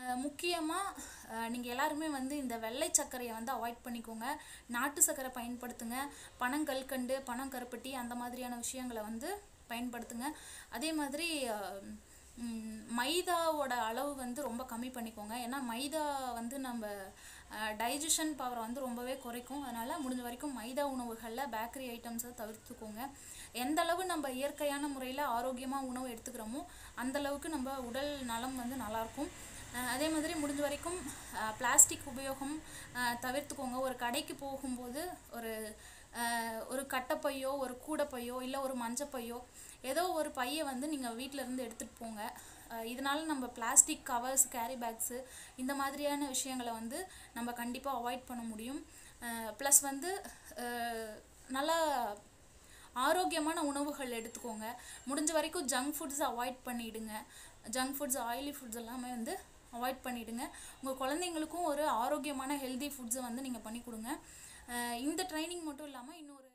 முக்கியமாக நீங்கள் எல்லாருமே வந்து இந்த வெள்ளை சர்க்கரையை வந்து அவாய்ட் பண்ணிக்கோங்க நாட்டு சர்க்கரை பயன்படுத்துங்க பனங்கல்கண்டு பனங்கருப்பட்டி அந்த மாதிரியான விஷயங்களை வந்து பயன்படுத்துங்க அதே மாதிரி அஹ், ம், மைதாவோட அளவு வந்து ரொம்ப கம்மி பண்ணிக்கோங்க ஏன்னா மைதா வந்து நம்ம டைஜஷன் பவரை வந்து ரொம்பவே குறைக்கும் அதனால் முடிஞ்ச வரைக்கும் மைதா உணவுகளில் பேக்கரி ஐட்டம்ஸை தவிர்த்துக்கோங்க எந்த அளவு நம்ம இயற்கையான முறையில் ஆரோக்கியமாக உணவு எடுத்துக்கிறோமோ அந்த அளவுக்கு நம்ம உடல் நலம் வந்து நல்லாயிருக்கும் அஹ் அதே மாதிரி முடிஞ்ச வரைக்கும் பிளாஸ்டிக் உபயோகம் அஹ் தவிர்த்துக்கோங்க ஒரு கடைக்கு போகும்போது ஒரு அஹ் ஒரு கட்டைப்பையோ ஒரு கூடைப்பையோ இல்லை ஒரு மஞ்சப்பையோ ஏதோ ஒரு பையை வந்து நீங்கள் வீட்டில் இருந்து எடுத்துகிட்டு போங்க அஹ் இதனால நம்ம பிளாஸ்டிக் கவர்ஸ் கேரி பேக்ஸு இந்த மாதிரியான விஷயங்களை வந்து நம்ம கண்டிப்பாக அவாய்ட் பண்ண முடியும் ப்ளஸ் வந்து அஹ் நல்லா ஆரோக்கியமான உணவுகள் எடுத்துக்கோங்க முடிஞ்ச வரைக்கும் ஜங்க் ஃபுட்ஸ் அவாய்ட் பண்ணிடுங்க ஜங்க் ஃபுட்ஸ் ஆயிலி ஃபுட்ஸ் எல்லாமே வந்து அவாய்ட் பண்ணிடுங்க உங்கள் குழந்தைங்களுக்கும் ஒரு ஆரோக்கியமான ஹெல்தி ஃபுட்ஸை வந்து நீங்கள் பண்ணி கொடுங்க அஹ் இந்த ட்ரைனிங் மட்டும் இல்லாமல் இன்னொரு